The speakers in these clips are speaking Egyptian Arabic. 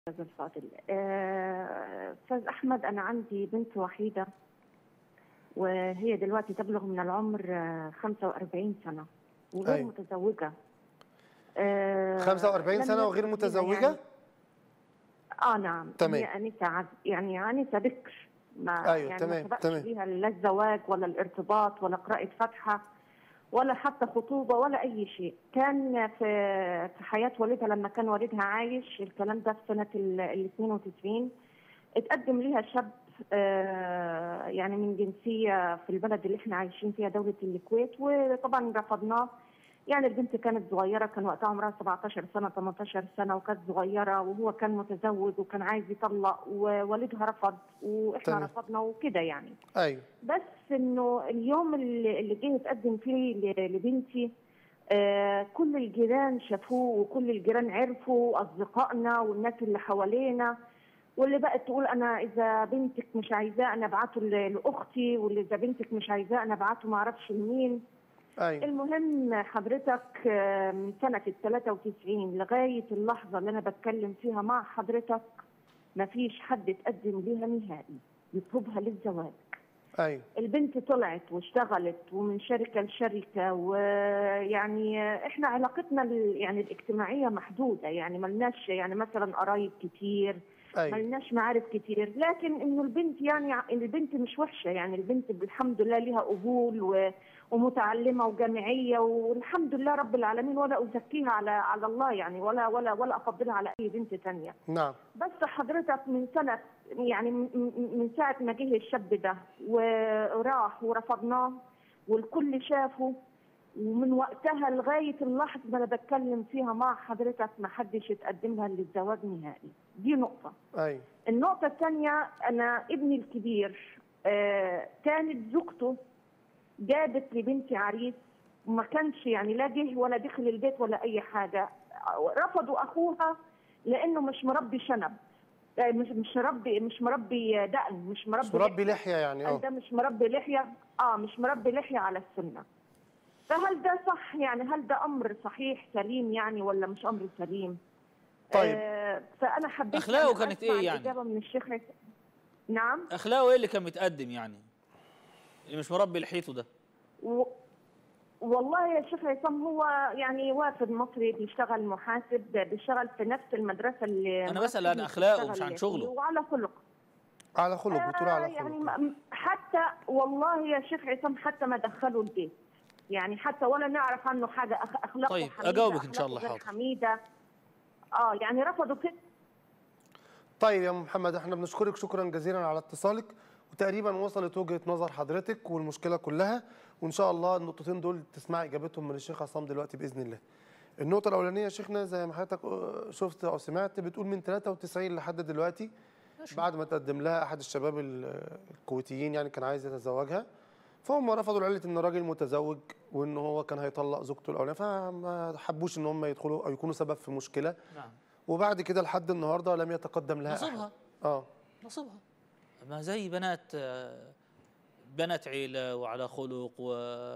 استاذ الفاضل آه، استاذ احمد انا عندي بنت وحيده وهي دلوقتي تبلغ من العمر آه، 45 سنه وغير أيوة. متزوجه آه، 45 لم سنة وغير يكن متزوجة؟ يعني اه نعم تمام. هي انسه عز... يعني انسه بكر ما أيوة، يعني تمام، ما سبقش تمام. ليها لا الزواج ولا الارتباط ولا قراءه فاتحه ولا حتى خطوبه ولا اي شيء كان في في حياه والدها لما كان والدها عايش الكلام ده في سنه ال ال 92 اتقدم ليها شاب آه، يعني من جنسيه في البلد اللي احنا عايشين فيها دوله الكويت وطبعا رفضناه يعني البنت كانت صغيره كان وقتها عمرها 17 سنه 18 سنه وكانت صغيره وهو كان متزوج وكان عايز يطلق ووالدها رفض واحنا تمام. رفضنا وكده يعني ايوه بس انه اليوم اللي اللي جه يتقدم فيه ل- لبنتي آه كل الجيران شافوه وكل الجيران عرفوا اصدقائنا والناس اللي حوالينا واللي بقت تقول انا اذا بنتك مش عايزاه انا ابعته ل- لاختي واللي اذا بنتك مش عايزاه انا ابعته ما اعرفش لمين ايوه المهم حضرتك آه، من سنة ال 93 لغاية اللحظة اللي أنا بتكلم فيها مع حضرتك ما فيش حد اتقدم ليها نهائي يطلبها للزواج ايوه البنت طلعت واشتغلت ومن شركة لشركة ويعني احنا علاقتنا ال- يعني الاجتماعية محدودة يعني ملناش يعني مثلا قرايب كتير ايوه ملناش معارف كتير لكن انه البنت يعني ع- البنت مش وحشه يعني البنت الحمد لله لها قبول و- ومتعلمه وجامعيه والحمد لله رب العالمين ولا ازكيها على على الله يعني ولا ولا ولا افضلها على اي بنت تانية نعم بس حضرتك من سنه يعني من- من من ساعه ما جه الشاب ده وراح ورفضناه والكل شافه ومن وقتها لغايه اللحظه اللي انا بتكلم فيها مع حضرتك ما حدش اتقدم لها للزواج نهائي دي نقطه ايوه النقطة الثانية أنا ابني الكبير آه كانت زوجته جابت لبنتي عريس وما كانش يعني لا جه ولا دخل البيت ولا أي حاجة رفضوا أخوها لأنه مش مربي شنب آه، مش مش مربي مش مربي دقن مش مربي مش مربي لحية يعني قال اه ده مش مربي لحية اه مش مربي لحية على السنة فهل ده صح يعني هل ده أمر صحيح سليم يعني ولا مش أمر سليم؟ طيب. آه فأنا حبيت أخلاقه أن كانت أسمع إيه يعني؟ الإجابة من الشيخ حسين. نعم اخلاقه ايه اللي كان متقدم يعني اللي مش مربي لحيته ده و... والله يا شيخ عصام هو يعني وافد مصري بيشتغل محاسب بيشتغل في نفس المدرسة اللي أنا بسأل مصري عن أخلاقه بيشتغل مش عن فيه شغله. وعلى خلق على خلق بتقول آه، على يعني خلق ما- حتى والله يا شيخ عصام حتى ما دخلوا البيت يعني حتى ولا نعرف عنه حاجه أخ- اخلاقه طيب، حميدة، أجاوبك إن شاء الله، أخلاقه غير حاضر. حميده اه يعني رفضوا كده طيب يا أم محمد احنا بنشكرك شكرا جزيلا على اتصالك وتقريبا وصلت وجهة نظر حضرتك والمشكلة كلها وان شاء الله النقطتين دول تسمعي اجابتهم من الشيخ عصام دلوقتي باذن الله. النقطة الأولانية يا شيخنا زي ما حضرتك آه، شفت أو سمعت بتقول من 93 لحد دلوقتي بعد ما تقدم لها أحد الشباب ال- الكويتيين يعني كان عايز يتزوجها فهم رفضوا لعلة إن الراجل متزوج وإن هو كان هيطلق زوجته الأولانية فما حبوش إن هم يدخلوا أو يكونوا سبب في مشكلة نعم وبعد كده لحد النهارده لم يتقدم لها أحد. نصيبها اه نصيبها ما زي بنات آه، بنات عيلة وعلى خلق و...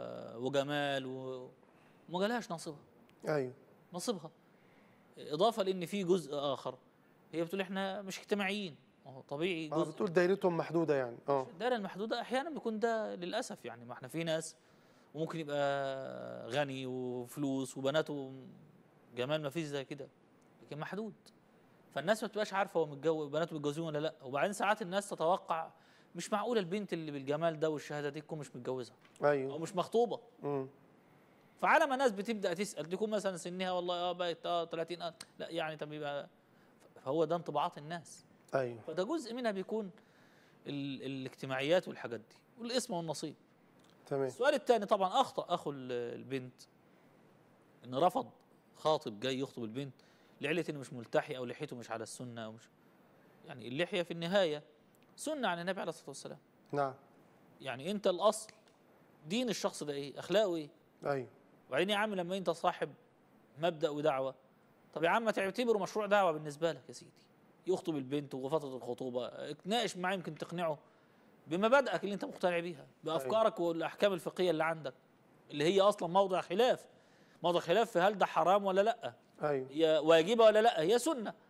وجمال و... وما جالهاش نصيبها ايوه نصيبها إضافة لأن في جزء آخر هي بتقول إحنا مش اجتماعيين ما هو طبيعي اه جزء بتقول دايرتهم محدوده يعني اه الدائرة المحدودة أحيانا بيكون ده للأسف يعني ما احنا في ناس وممكن يبقى غني وفلوس وبناته جمال ما فيش زي كده لكن محدود فالناس ما بتبقاش عارفة هو متجوز بناته متجوزين ولا لا وبعدين ساعات الناس تتوقع مش معقولة البنت اللي بالجمال ده والشهادة دي تكون مش متجوزة أو ايوه مش مخطوبة امم فعلى ما الناس بتبدأ تسأل تكون مثلا سنها والله اه بقت اه 30 اه لا يعني طب يبقى فهو ده انطباعات الناس ايوه فده جزء منها بيكون ال- الاجتماعيات والحاجات دي والاسم والنصيب تمام السؤال الثاني طبعا اخطا اخو ال- البنت ان رفض خاطب جاي يخطب البنت لعله انه مش ملتحي او لحيته مش على السنه او مش يعني اللحيه في النهايه سنه عن النبي عليه الصلاه والسلام نعم يعني انت الاصل دين الشخص ده ايه اخلاقه ايه ايوه وبعدين يا عم لما انت صاحب مبدا ودعوه طب يا عم تعتبره مشروع دعوه بالنسبه لك يا سيدي يخطب البنت وفتره الخطوبه اتناقش معاه يمكن تقنعه بمبادئك اللي انت مقتنع بيها بافكارك والاحكام الفقهيه اللي عندك اللي هي اصلا موضع خلاف موضع خلاف في هل ده حرام ولا لا ايوه هي واجبه ولا لا هي سنه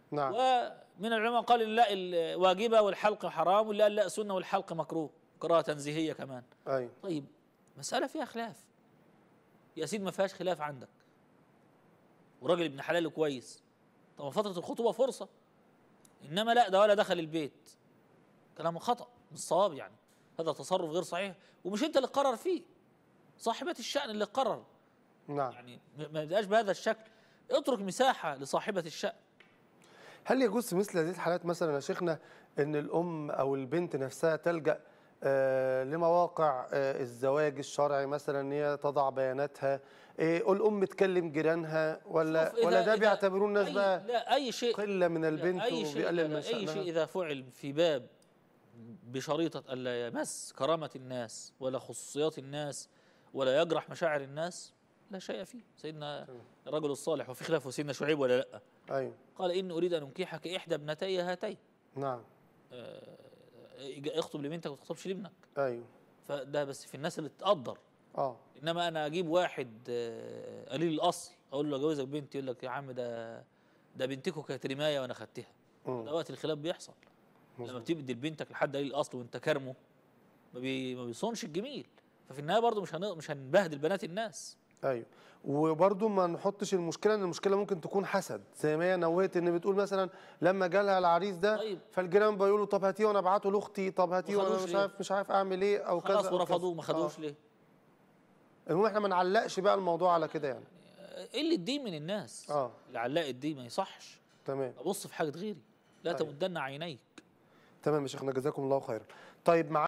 نعم ومن العلماء قال إن لا الواجبة والحلق حرام واللي قال لا سنة والحلق مكروه قراءة تنزيهية كمان ايوه طيب مسألة فيها خلاف يا سيدي ما فيهاش خلاف عندك وراجل ابن حلال كويس طب فترة الخطوبة فرصة إنما لا ده ولا دخل البيت كلام خطأ مش صواب يعني هذا تصرف غير صحيح ومش أنت اللي قرر فيه صاحبة الشأن اللي قرر نعم يعني ما ما يبقاش بهذا الشكل اترك مساحة لصاحبة الشأن هل يجوز في مثل هذه الحالات مثلا يا شيخنا ان الام او البنت نفسها تلجا آه، لمواقع آه، الزواج الشرعي مثلا ان هي تضع بياناتها إيه، الام تكلم جيرانها ولا شوف إذا- ولا ده إذا بيعتبروه الناس أي بقى لا أي شيء قله من لا، البنت أي شيء وبيقلل لا، من لا، أي شيء شأنها إذا فعل في باب بشريطة ألا يمس كرامة الناس ولا خصوصيات الناس ولا يجرح مشاعر الناس لا شيء فيه سيدنا الرجل الصالح وفي خلاف سيدنا شعيب ولا لا ايوه قال إني أريد أن أنكحك إحدى ابنتي هاتين نعم آه، اخطب لبنتك وما تخطبش لابنك ايوه فده بس في الناس اللي تقدر اه انما انا اجيب واحد آه، قليل الاصل اقول له اجوزك بنتي يقول لك يا عم ده ده بنتكم كانت رمايه وانا خدتها مم. ده وقت الخلاف بيحصل لما مظبوط. بتبدي لبنتك لحد قليل الاصل وانت كارمه ما, بي ما بيصونش الجميل ففي النهايه برضه مش هن... مش هنبهدل بنات الناس ايوه وبرضه ما نحطش المشكله ان المشكله ممكن تكون حسد زي ما هي نوهت ان بتقول مثلا لما جالها العريس ده طيب. فالجيران بيقولوا طب هاتيه وانا ابعته لاختي طب هاتيه ما وانا خدوش مش ليه؟ عارف مش عارف اعمل ايه او كذا خلاص أو ورفضوه كذا. ما خدوش آه. ليه المهم احنا ما نعلقش بقى الموضوع على كده يعني آه، قله الدين من الناس اه اللي علقت دي ما يصحش تمام ابص في حاجه غيري لا أيوة. تمدن عينيك تمام يا شيخنا جزاكم الله خيرا طيب مع